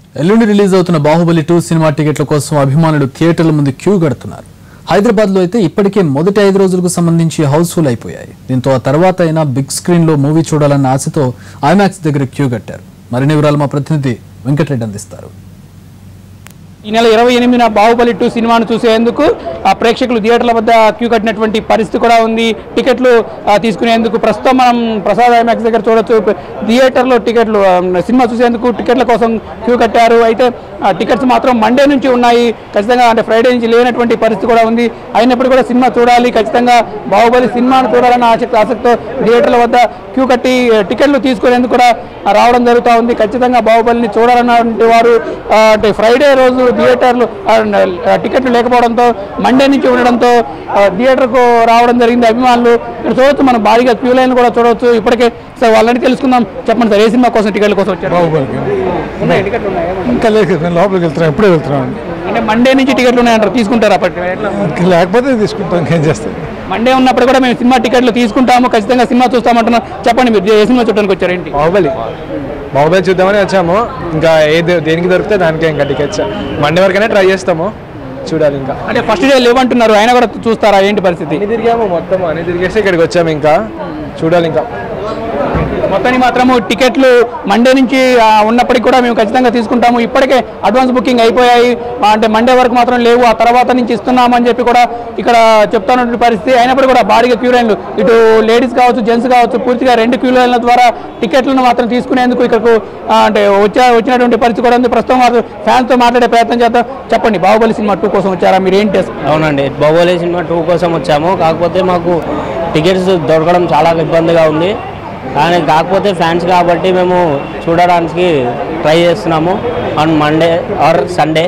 ఎల్లుండి రిలీజ్ అవుతున్న Baahubali two cinema టికెట్ల కోసం అభిమానులు థియేటర్ల ముందు క్యూ కడుతున్నారు హైదరాబాద్ లో అయితే ఇప్పటికే మొదటి ఐదు రోజులకు సంబంధించి హౌస్ఫుల్ అయిపోయాయి దీంతో ఆ తర్వాత అయినా బిగ్ స్క్రీన్ లో మూవీ చూడాలన్న ఆశతో ఐమాక్స్ దగ్గర క్యూ కట్టారు మరిన్ని వివరాలు మా ప్రతినిధి వెంకటరెడ్డి అందిస్తారు ఈ నెల ఇరవై ఎనిమిదిన బాహుబలి టూ సినిమాను చూసేందుకు ఆ ప్రేక్షకులు థియేటర్ల వద్ద క్యూ కట్టినటువంటి పరిస్థితి కూడా ఉంది టికెట్లు ఆ, తీసుకునేందుకు ప్రస్తుతం మనం ప్రసాద్ ఐమాక్స్ దగ్గర చూడొచ్చు థియేటర్లో టికెట్లు ఆ, సినిమా చూసేందుకు టికెట్ల కోసం క్యూ కట్టారు అయితే ఆ, టికెట్స్ మాత్రం మండే నుంచి ఉన్నాయి ఖచ్చితంగా అంటే ఫ్రైడే నుంచి లేనటువంటి పరిస్థితి కూడా ఉంది అయినప్పుడు కూడా సినిమా చూడాలి ఖచ్చితంగా బాహుబలి సినిమాను చూడాలన్న ఆసక్తి ఆసక్తితో థియేటర్ల వద్ద క్యూ కట్టి ఆ, టికెట్లు తీసుకునేందుకు కూడా ఆ, రావడం జరుగుతూ ఉంది ఖచ్చితంగా బాహుబలిని చూడాలన్నటువంటి వారు ఆ, అంటే ఫ్రైడే రోజు థియేటర్లు ఆ, ఆ, టికెట్లు లేకపోవడంతో మండే నుంచి ఉండడంతో ఆ, థియేటర్కు రావడం జరిగింది అభిమానులు ఇక్కడ చూడొచ్చు మనం భారీగా క్యూ లైన్ కూడా చూడొచ్చు ఇప్పటికే సార్ వాళ్ళని తెలుసుకుందాం చెప్పండి సార్ ఏ సినిమా కోసం టికెట్ల కోసం వచ్చారు బాహుబలికి ఉన్నాయి టికెట్లు ఉన్నాయా? ఇంకా లేదు నేను లోపలికి వెళ్తున్నాను ఎప్పుడే వెళ్తున్నాను అంటే మండే నుంచి టికెట్లు ఉన్నాయంటారు తీసుకుంటారు అప్పటి ఎట్లా ఇంకా లేకపోతే తీసుకుంటాం ఇంకేం చేస్తాం మండే ఉన్నప్పుడు కూడా మేము సినిమా టికెట్లు తీసుకుంటాము ఖచ్చితంగా సినిమా చూస్తామంటున్నాం చెప్పండి మీరు ఏ సినిమా చూడడానికి వచ్చారు ఏంటి బాహుబలి బాహుబలి చూద్దామని వచ్చాము ఇంకా ఏ దే- దేనికి దొరికితే దానికే ఇంకా టికెట్స్ మండే వరకైనా ట్రై చేస్తాము చూడాలి ఇంకా అంటే ఫస్ట్ డే లేవంటున్నారు ఆయన కూడా చూస్తారా ఏంటి పరిస్థితి అన్ని తిరిగాము మొత్తం అన్ని తిరిగేసి ఇక్కడికి వచ్చాము ఇంకా చూడాలి ఇంకా మొత్తానికి మాత్రము టికెట్లు మండే నుంచి ఆ, ఉన్నప్పటికీ కూడా మేము ఖచ్చితంగా తీసుకుంటాము ఇప్పటికే అడ్వాన్స్ బుకింగ్ అయిపోయాయి ఆ, అంటే మండే వరకు మాత్రం లేవు ఆ తర్వాత నుంచి ఇస్తున్నాము అని చెప్పి కూడా ఇక్కడ చెప్తున్నటువంటి పరిస్థితి అయినప్పుడు కూడా భారీగా క్యూ లైన్లు ఇటు లేడీస్ కావచ్చు జెంట్స్ కావచ్చు పూర్తిగా రెండు క్యూ లైన్ల ద్వారా టికెట్లను మాత్రం తీసుకునేందుకు ఇక్కడకు ఆ, అంటే వచ్చా వచ్చినటువంటి పరిస్థితి కూడా ఉంది ప్రస్తుతం మాత్రం ఫ్యాన్స్తో మాట్లాడే ప్రయత్నం చేద్దాం చెప్పండి బాహుబలి సినిమా టూ కోసం వచ్చారా మీరు ఏంటి అసలు? అవునండి బాహుబలి సినిమా టూ కోసం వచ్చాము కాకపోతే మాకు టికెట్స్ దొరకడం చాలా ఇబ్బందిగా ఉంది కానీ కాకపోతే ఫ్యాన్స్ కాబట్టి మేము చూడడానికి ట్రై చేస్తున్నాము ఆన్ మండే ఆర్ సండే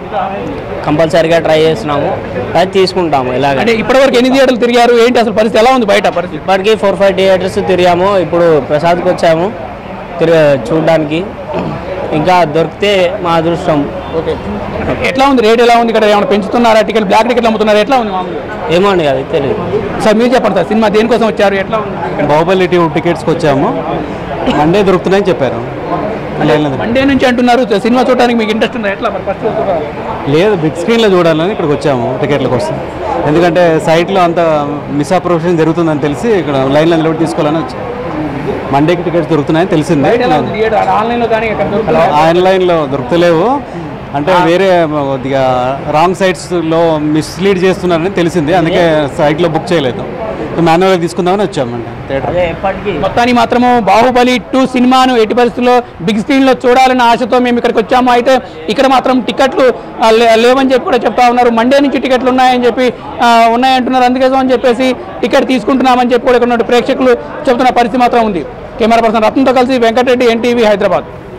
కంపల్సరీగా ట్రై చేస్తున్నాము అది తీసుకుంటాము ఇలాగ అంటే ఇప్పటివరకు ఎన్ని థియేటర్లు తిరిగారు ఏంటి అసలు పరిస్థితి ఎలా ఉంది బయట పరిస్థితి ఇప్పటికీ ఫోర్ ఫైవ్ థియేటర్స్ తిరిగాము ఇప్పుడు ప్రసాద్కి వచ్చాము తిరిగి చూడడానికి ఇంకా దొరికితే మా అదృష్టం ఓకే ఎట్లా ఉంది రేట్ ఎలా ఉంది ఇక్కడ ఏమైనా పెంచుతున్నారా టికెట్ బ్లాక్ టికెట్లు అమ్ముతున్నారా ఎట్లా ఉంది మామూలుగా ఏమో అండి అది తెలియదు సార్ మీరు చెప్పండి సార్ సినిమా దేనికోసం వచ్చారు ఎట్లా ఉంది బాహుబలి టూ టికెట్స్కి వచ్చాము మండే దొరుకుతున్నాయని చెప్పారు లేదు మండే నుంచి అంటున్నారు సినిమా చూడడానికి మీకు ఇంట్రెస్ట్ ఉందా ఎట్లా మరి ఫస్ట్ లేదు బిగ్ స్క్రీన్లో చూడాలని ఇక్కడికి వచ్చాము టికెట్ల కోసం ఎందుకంటే సైట్లో అంత మిస్అప్రోషన్ జరుగుతుందని తెలిసి ఇక్కడ లైన్లో నిలబడి తీసుకోవాలని వచ్చాము మండేకి టికెట్స్ దొరుకుతున్నాయని తెలిసిందే ఆన్లైన్లో కానీ ఇక్కడ దొరుకుతుందా? ఆన్లైన్లో దొరుకుతలేవు అంటే వేరే కొద్దిగా రాంగ్ సైట్స్లో మిస్లీడ్ చేస్తున్నారని తెలిసింది అందుకే సైట్లో బుక్ చేయలేదు మాన్యువల్గా తీసుకుందామని వచ్చామండి థియేటర్ అదే ఎప్పటికీ మొత్తానికి మాత్రము బాహుబలి టూ సినిమాను ఎట్టి పరిస్థితుల్లో బిగ్ స్క్రీన్ లో చూడాలన్న ఆశతో మేము ఇక్కడికి వచ్చాము అయితే ఇక్కడ మాత్రం టికెట్లు ఆ, లే- లేవని చెప్పి కూడా చెప్తా ఉన్నారు మండే నుంచి టికెట్లు ఉన్నాయని చెప్పి ఆ, ఉన్నాయంటున్నారు అందుకోసం అని చెప్పేసి టికెట్ తీసుకుంటున్నామని చెప్పి కూడా ఇక్కడ ఉన్న ప్రేక్షకులు చెబుతున్న పరిస్థితి మాత్రం ఉంది కెమెరా పర్సన్ రత్నంతో కలిసి వెంకటరెడ్డి ఎన్టీవీ హైదరాబాద్